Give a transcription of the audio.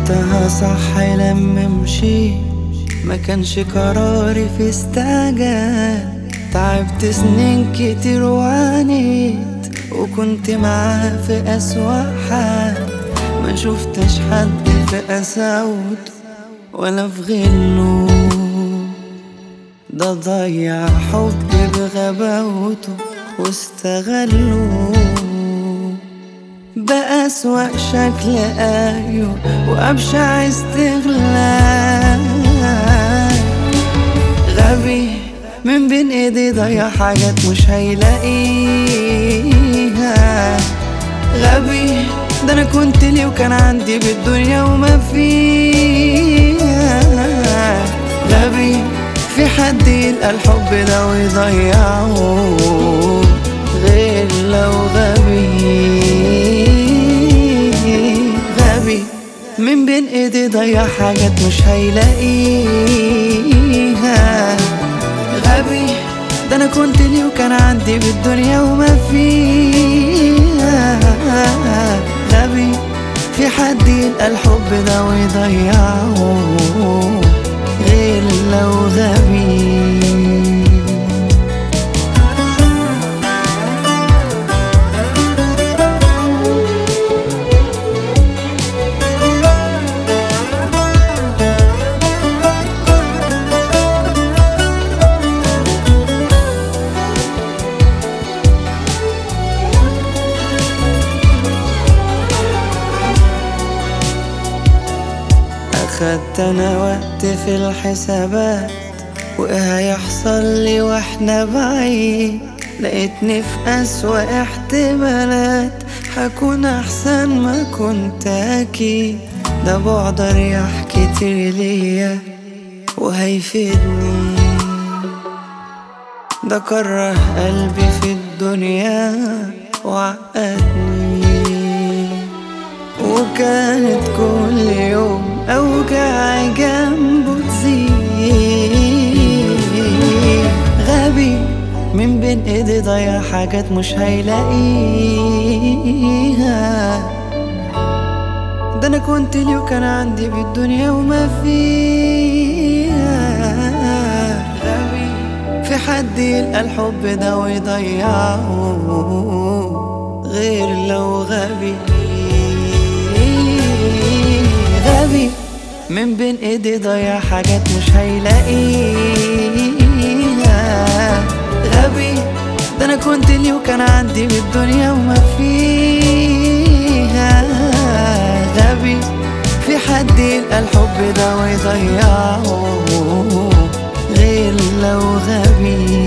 عملتها صح لما مشيت ما كانش قراري في استعجال تعبت سنين كتير وعانيت وكنت معاه في أسوأ حال ما شفتش حد في قساوته ولا في غله ده ضيع حبي بغباوته واستغله بأسوأ شكل أيوه وأبشع استغلال غبي من بين ايدي ضيع حاجات مش هيلاقيها غبي ده انا كنت ليه وكان عندي بالدنيا وما فيها غبي في حد يلقى الحب ده ويضيعه غير لو غبي غبي من بين ايدي ضيع حاجات مش هيلاقيها غبي ده انا كنت ليه وكان عندي بالدنيا وما فيها غبي في حد يلقى الحب ده ويضيعه غير لو غبي أخدت أنا وقت في الحسابات وإيه هيحصل لي وإحنا بعيد لقيتني في أسوأ احتمالات هكون أحسن ما كنت أكيد ده بعد رياح كتير ليا وهيفيدني ده كره قلبي في الدنيا وعقدني وكانت كل يوم أوجع جنبه تزيد غبي من بين ايدي ضيع حاجات مش هيلاقيها ده انا كنت ليه وكان عندي بالدنيا وما فيها غبي في حد يلقى الحب ده ويضيعه غير لو غبي غبي من بين ايدي ضيع حاجات مش هيلاقيها غبي ده انا كنت ليه وكان عندي بالدنيا وما فيها غبي في حد يلقى الحب ده ويضيعه غير لو غبي